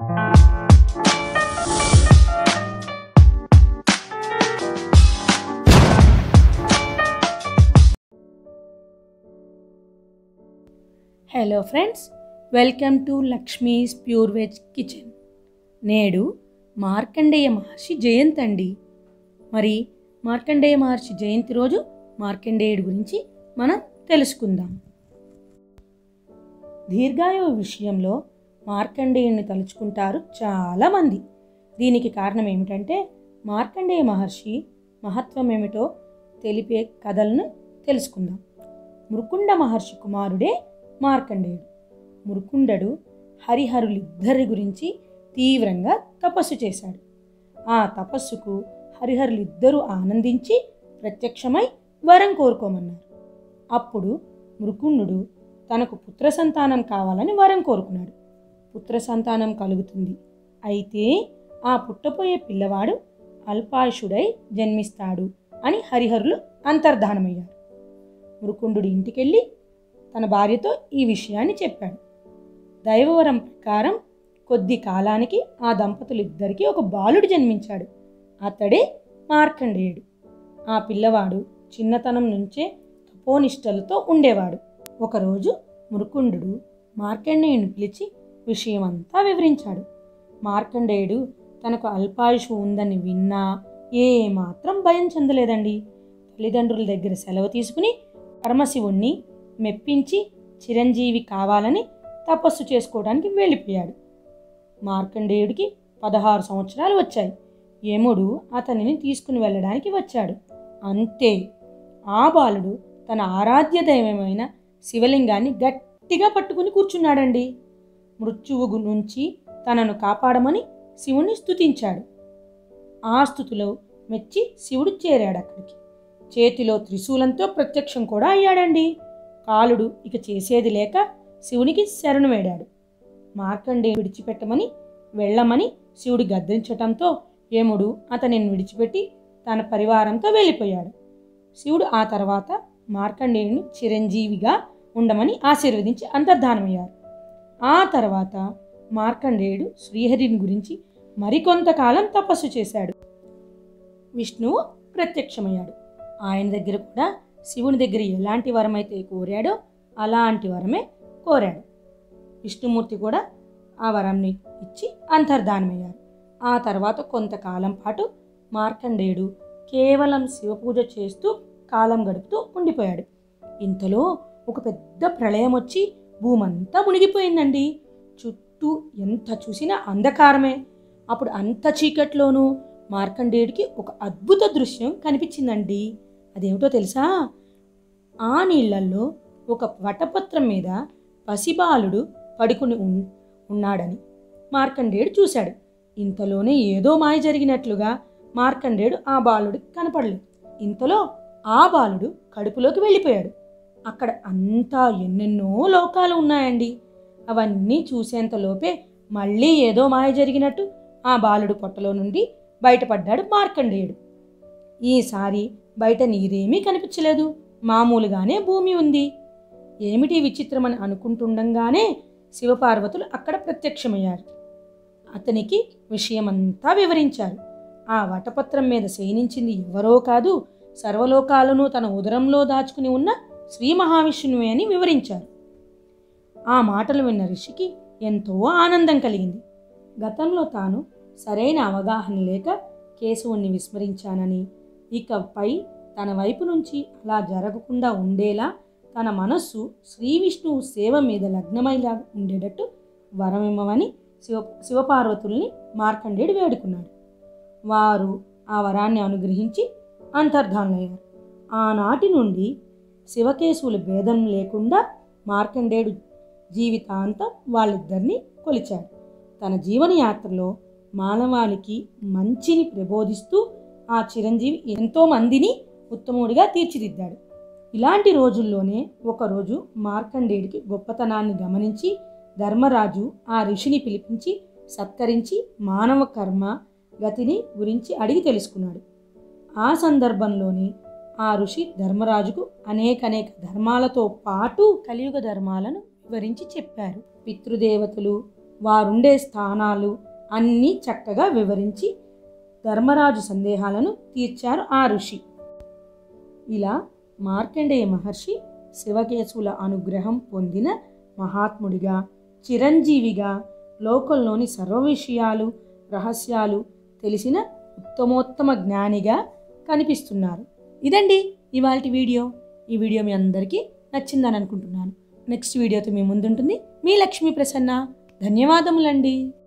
hello friends welcome to Lakshmi's pure veg kitchen నేడు మార్కండేయ మహర్షి జయంతి అండి మరి మార్కండేయ మహర్షి జయంతి రోజు మార్కండేయుడి గురించి మనం తెలుసుకుందాం దీర్ఘాయువు విషయంలో మార్కండేయుని తలుచుకుంటారు చాలామంది దీనికి కారణం ఏమిటంటే మార్కండేయ మహర్షి మహత్వం ఏమిటో తెలిపే కథలను తెలుసుకుందాం మృకుండ మహర్షి కుమారుడే మార్కండేయుడు మురుకుండడు హరిహరులిద్దరి గురించి తీవ్రంగా తపస్సు చేశాడు ఆ తపస్సుకు హరిహరులిద్దరూ ఆనందించి ప్రత్యక్షమై వరం కోరుకోమన్నారు అప్పుడు మృకుండు తనకు పుత్ర సంతానం కావాలని వరం కోరుకున్నాడు పుత్ర సంతానం కలుగుతుంది అయితే ఆ పుట్టపోయే పిల్లవాడు అల్పాయుషుడై జన్మిస్తాడు అని హరిహరులు అంతర్ధానమయ్యారు మృకుండు ఇంటికెళ్ళి తన భార్యతో ఈ విషయాన్ని చెప్పాడు దైవవరం ప్రకారం కొద్ది కాలానికి ఆ దంపతులిద్దరికీ ఒక బాలుడు జన్మించాడు అతడే మార్కండేయుడు ఆ పిల్లవాడు చిన్నతనం నుంచే తపోనిష్టలతో ఉండేవాడు ఒకరోజు మురుకుండు మార్కండేయుని పిలిచి విషయమంతా వివరించాడు మార్కండేయుడు తనకు అల్పాయుషు ఉందని విన్నా ఏమాత్రం భయం చెందలేదండి తల్లిదండ్రుల దగ్గర సెలవు తీసుకుని పరమశివుణ్ణి మెప్పించి చిరంజీవి కావాలని తపస్సు చేసుకోవడానికి వెళ్ళిపోయాడు మార్కండేయుడికి పదహారు సంవత్సరాలు వచ్చాయి యముడు అతనిని తీసుకుని వెళ్ళడానికి వచ్చాడు అంతే ఆ బాలుడు తన ఆరాధ్య దైవమైన శివలింగాన్ని గట్టిగా పట్టుకుని కూర్చున్నాడండి మృత్యువు నుంచి తనను కాపాడమని శివుణ్ణి స్తుతించాడు ఆ స్థుతిలో మెచ్చి శివుడు చేరాడు అక్కడికి చేతిలో త్రిశూలంతో ప్రత్యక్షం కూడా అయ్యాడండి కాలుడు ఇక చేసేది లేక శివునికి శరణు వేడాడు మార్కండే విడిచిపెట్టమని వెళ్ళమని శివుడు గద్దించటంతో యముడు అతనిని విడిచిపెట్టి తన పరివారంతో వెళ్ళిపోయాడు శివుడు ఆ తర్వాత మార్కండేయుని చిరంజీవిగా ఉండమని ఆశీర్వదించి అంతర్ధానమయ్యారు ఆ తర్వాత మార్కండేయుడు శ్రీహరిని గురించి మరికొంతకాలం తపస్సు చేశాడు విష్ణువు ప్రత్యక్షమయ్యాడు ఆయన దగ్గర కూడా శివుని దగ్గర ఎలాంటి వరం అయితే కోరాడో అలాంటి వరమే కోరాడు విష్ణుమూర్తి కూడా ఆ వరంని ఇచ్చి అంతర్ధానమయ్యారు ఆ తర్వాత కొంతకాలం పాటు మార్కండేయుడు కేవలం శివపూజ చేస్తూ కాలం గడుపుతూ ఉండిపోయాడు ఇంతలో ఒక పెద్ద ప్రళయం వచ్చి భూమంతా మునిగిపోయిందండి చుట్టూ ఎంత చూసినా అంధకారమే అప్పుడు అంత చీకట్లోనూ మార్కండేయుడికి ఒక అద్భుత దృశ్యం కనిపించిందండి అదేమిటో తెలుసా ఆ నీళ్లల్లో ఒక వటపత్రం మీద పసిబాలుడు పడుకుని ఉన్- ఉన్నాడని మార్కండేయుడు చూశాడు ఇంతలోనే ఏదో మాయ జరిగినట్లుగా మార్కండేయుడు ఆ బాలుడికి కనపడలేదు ఇంతలో ఆ బాలుడు కడుపులోకి వెళ్ళిపోయాడు అక్కడ అంతా ఎన్నెన్నో లోకాలు ఉన్నాయండి అవన్నీ చూసేంతలోపే మళ్ళీ ఏదో మాయ జరిగినట్టు ఆ బాలుడు పొట్టలో నుండి బయటపడ్డాడు మార్కండేయుడు ఈసారి బయట నీరేమీ కనిపించలేదు మామూలుగానే భూమి ఉంది ఏమిటి విచిత్రమని అనుకుంటుండగానే శివపార్వతులు అక్కడ ప్రత్యక్షమయ్యారు అతనికి విషయమంతా వివరించారు ఆ వటపత్రం మీద శయనించింది ఎవరో కాదు సర్వలోకాలను తన ఉదరంలో దాచుకుని ఉన్న శ్రీ మహావిష్ణువే అని వివరించారు ఆ మాటలు విన్న ఋషికి ఎంతో ఆనందం కలిగింది గతంలో తాను సరైన అవగాహన లేక కేశవుణ్ణి విస్మరించానని ఇకపై తన వైపు నుంచి అలా జరగకుండా ఉండేలా తన మనస్సు శ్రీ విష్ణువు సేవ మీద లగ్నమైలా ఉండేటట్టు వరమిమ్మని శివ శివపార్వతుల్ని మార్కండేయుడు వేడుకున్నాడు వారు ఆ వరాన్ని అనుగ్రహించి అంతర్ధానులయ్యారు ఆనాటి నుండి శివకేశవుల భేదం లేకుండా మార్కండేయుడు జీవితాంతం వాళ్ళిద్దరిని కొలిచాడు తన జీవన యాత్రలో మానవాళికి మంచిని ప్రబోధిస్తూ ఆ చిరంజీవి ఎంతో మందిని ఉత్తముడిగా తీర్చిదిద్దాడు ఇలాంటి రోజుల్లోనే ఒకరోజు మార్కండేయుడికి గొప్పతనాన్ని గమనించి ధర్మరాజు ఆ ఋషిని పిలిపించి సత్కరించి మానవ కర్మ గతిని గురించి అడిగి తెలుసుకున్నాడు ఆ సందర్భంలోనే ఆ ఋషి ధర్మరాజుకు అనేకనేక ధర్మాలతో పాటు కలియుగ ధర్మాలను వివరించి చెప్పారు పితృదేవతలు వారుండే స్థానాలు అన్నీ చక్కగా వివరించి ధర్మరాజు సందేహాలను తీర్చారు ఆ ఋషి ఇలా మార్కండేయ మహర్షి శివకేశవుల అనుగ్రహం పొందిన మహాత్ముడిగా చిరంజీవిగా లోకంలోని సర్వ విషయాలు రహస్యాలు తెలిసిన ఉత్తమోత్తమ జ్ఞానిగా కనిపిస్తున్నారు ఇదండి ఇవాళ వీడియో ఈ వీడియో మీ అందరికీ నచ్చిందని అనుకుంటున్నాను నెక్స్ట్ వీడియోతో మీ ముందుంటుంది మీ లక్ష్మీ ప్రసన్న ధన్యవాదములండి